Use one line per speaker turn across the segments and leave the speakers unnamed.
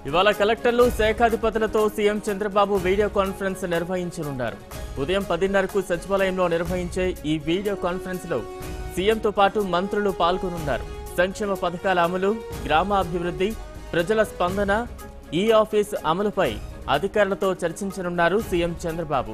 ఇవాళ కలెక్టర్లు శాఖాధిపతులతో సీఎం చంద్రబాబు వీడియో కాన్ఫరెన్స్ నిర్వహించనున్నారు ఉదయం పదిన్నరకు సచివాలయంలో నిర్వహించే ఈ వీడియో కాన్ఫరెన్స్ లో సీఎంతో పాటు మంత్రులు పాల్గొనున్నారు సంక్షేమ పథకాల అమలు గ్రామాభివృద్ధి ప్రజల స్పందన ఈ ఆఫీస్ అమలుపై అధికారులతో చర్చించనున్నారు సీఎం చంద్రబాబు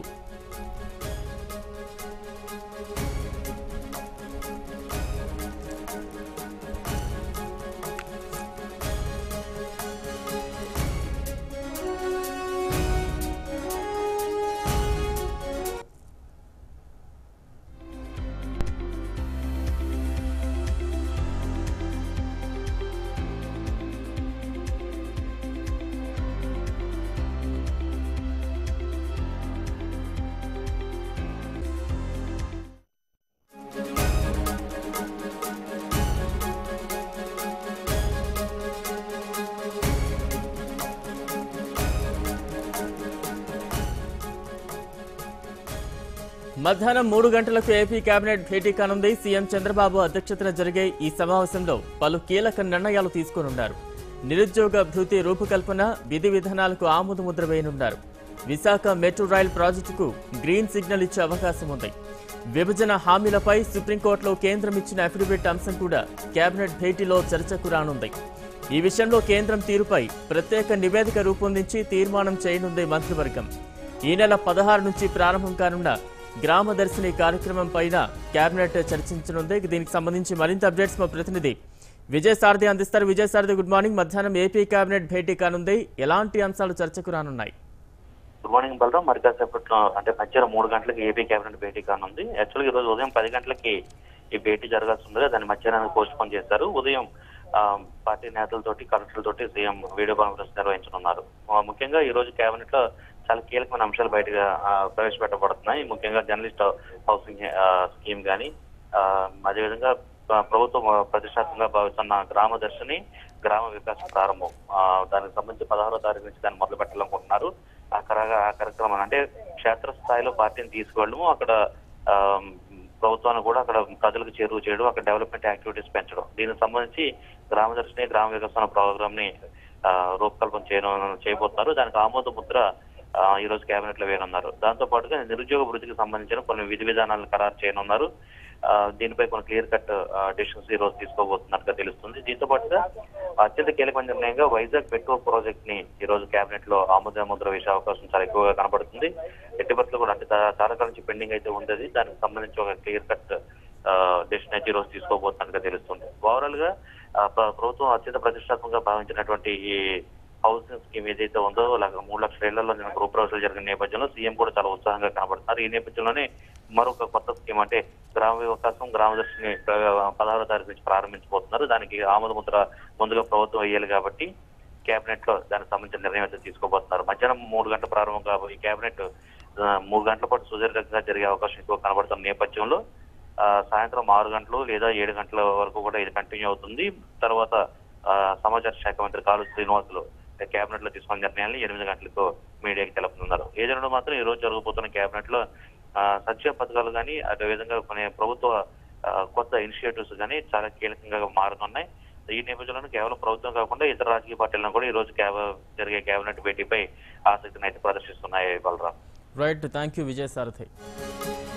మధ్యాహ్నం మూడు గంటలకు ఏపీ కేబినెట్ భేటీ కానుంది సీఎం చంద్రబాబు అధ్యక్షతన జరిగే ఈ సమావేశంలో పలు కీలక నిర్ణయాలు తీసుకోనున్నారు నిరుద్యోగ భృతి రూపకల్పన విధి విధానాలకు ఆమోదముద్ర వేయనున్నారు విశాఖ మెట్రో రైల్ ప్రాజెక్టుకు గ్రీన్ సిగ్నల్ ఇచ్చే అవకాశం ఉంది విభజన హామీలపై సుప్రీంకోర్టులో కేంద్రం ఇచ్చిన అఫిడవిట్ అంశం కూడా కేబినెట్ భేటీలో చర్చకు రానుంది ఈ విషయంలో కేంద్రం తీరుపై ప్రత్యేక నివేదిక రూపొందించి తీర్మానం చేయనుంది మంత్రివర్గం ఈ నెల పదహారు నుంచి ప్రారంభం కానున్న గ్రామ దర్శిని కార్యక్రమం పైన కేబినెట్ చర్చించనుంది దీనికి సంబంధించి మరింత అప్డేట్స్ మా ప్రతినిధి విజయ్ సారథి అందిస్తారు విజయ్ సారథి గుడ్ మార్నింగ్ మధ్యాహ్నం ఏపీ కేబినెట్ భేటీ కానుంది ఎలాంటి అంశాలు చర్చకు రానున్నాయి
గుడ్ మార్నింగ్ బలరాం మరి కాసేపట్లో అంటే మధ్యాహ్నం మూడు గంటలకి ఏపీ కేబినెట్ భేటీ కానుంది యాక్చువల్గా ఈ రోజు ఉదయం పది గంటలకి ఈ భేటీ జరగాల్సి ఉంది దాన్ని మధ్యాహ్నానికి పోస్ట్ పోన్ చేశారు ఉదయం ఆ, పార్టీ నేతలతోటి కలెక్టర్లతోటి సీఎం వీడియో కాన్ఫరెన్స్ నిర్వహించనున్నారు ఆ, ముఖ్యంగా ఈ రోజు కేబినెట్ లో చాలా కీలకమైన అంశాలు బయటగా ఆ, ప్రవేశపెట్టబడుతున్నాయి ముఖ్యంగా జర్నలిస్ట్ హౌసింగ్ ఆ, స్కీమ్ కానీ అదేవిధంగా ఆ, ప్రభుత్వం ఆ, ప్రతిష్టాత్మకంగా భావిస్తున్న గ్రామ దర్శిని గ్రామ వికాస ప్రారంభం ఆ, దానికి సంబంధించి పదహారో తారీఖు నుంచి దాన్ని మొదలు పెట్టాలనుకుంటున్నారు ఆ కర- ఆ కార్యక్రమం అంటే క్షేత్రస్థాయిలో పార్టీని తీసుకెళ్ళడము అక్కడ ఆ, ప్రభుత్వాన్ని కూడా అక్కడ ప్రజలకు చేరువ చేయడం అక్కడ డెవలప్మెంట్ యాక్టివిటీస్ పెంచడం దీనికి సంబంధించి గ్రామ దర్శిని గ్రామ వికసన ప్రోగ్రామ్ ని ఆ, రూపకల్పన చేయడం చేయబోతున్నారు దానికి ఆమోద ముద్ర ఆ, ఈ రోజు కేబినెట్ లో వేయనున్నారు దాంతో పాటుగా నిరుద్యోగ వృత్తికి సంబంధించిన కొన్ని విధి విధానాలను ఖరారు చేయనున్నారు ఆ, దీనిపై కొన్ని క్లియర్ కట్ డిసిషన్స్ ఈ రోజు తీసుకోబోతున్నట్టుగా తెలుస్తుంది దీంతో పాటుగా అత్యంత కీలకమైన నిర్ణయంగా వైజాగ్ మెట్రో ప్రాజెక్ట్ ని ఈ రోజు కేబినెట్ లో ఆమోద ముద్ర వేసే అవకాశం చాలా ఎక్కువగా కనబడుతుంది ఎట్టి పరిస్థితుల్లో కూడా అంటే చా- చాలా కాలం నుంచి పెండింగ్ అయితే ఉంది దానికి సంబంధించి ఒక క్లియర్ కట్ డెసిషన్ అయితే ఈ రోజు తీసుకోబోతున్నట్టుగా తెలుస్తుంది ఓవరాల్ గా ఆ, ప్ర- ప్రభుత్వం అత్యంత ప్రతిష్టాత్మకంగా భావించినటువంటి ఈ హౌసింగ్ స్కీమ్ ఏదైతే ఉందో లక్ష- మూడు లక్షల ఇళ్లలో నిన్న గృహప్రవేశాలు జరిగిన నేపథ్యంలో సీఎం కూడా చాలా ఉత్సాహంగా కనబడుతున్నారు ఈ నేపథ్యంలోనే మరొక కొత్త స్కీమ్ అంటే గ్రామ వికాసం గ్రామ దర్శిని ప్ర- పదహారో తారీఖు నుంచి ప్రారంభించబోతున్నారు దానికి ఆమోద ముద్ర ముందుగా ప్రభుత్వం వేయాలి కాబట్టి కేబినెట్ లో దానికి సంబంధించిన నిర్ణయం అయితే తీసుకోబోతున్నారు మధ్యాహ్నం మూడు గంటల ప్రారంభం కాబట్టి ఈ కేబినెట్ ఆ, మూడు గంటల పాటు సుదీర్ఘంగా జరిగే అవకాశం ఎక్కువ కనబడుతున్న నేపథ్యంలో ఆ, సాయంత్రం ఆరు గంటలు లేదా ఏడు గంటల వరకు కూడా ఇది కంటిన్యూ అవుతుంది తర్వాత ఆ, సమాచార శాఖ మంత్రి కాలు శ్రీనివాసులు కేబినెట్ లో తీసుకున్న నిర్ణయాన్ని ఎనిమిది గంటలకు మీడియాకి తెలుపుతున్నారు ఏజెండా మాత్రం ఈ రోజు జరగబోతున్న కేబినెట్ లో ఆ, సంక్షేమ పథకాలు కానీ అదేవిధంగా కొన్ని ప్రభుత్వ ఆ, కొత్త ఇనిషియేటివ్స్ కానీ చాలా కీలకంగా మారుతున్నాయి ఈ నేపథ్యంలో కేవలం ప్రభుత్వం కాకుండా ఇతర రాజకీయ పార్టీలను కూడా ఈ రోజు కేబ జరిగే కేబినెట్ భేటీపై ఆసక్తిని అయితే ప్రదర్శిస్తున్నాయి Balaram
right thank you Vijay Sarathi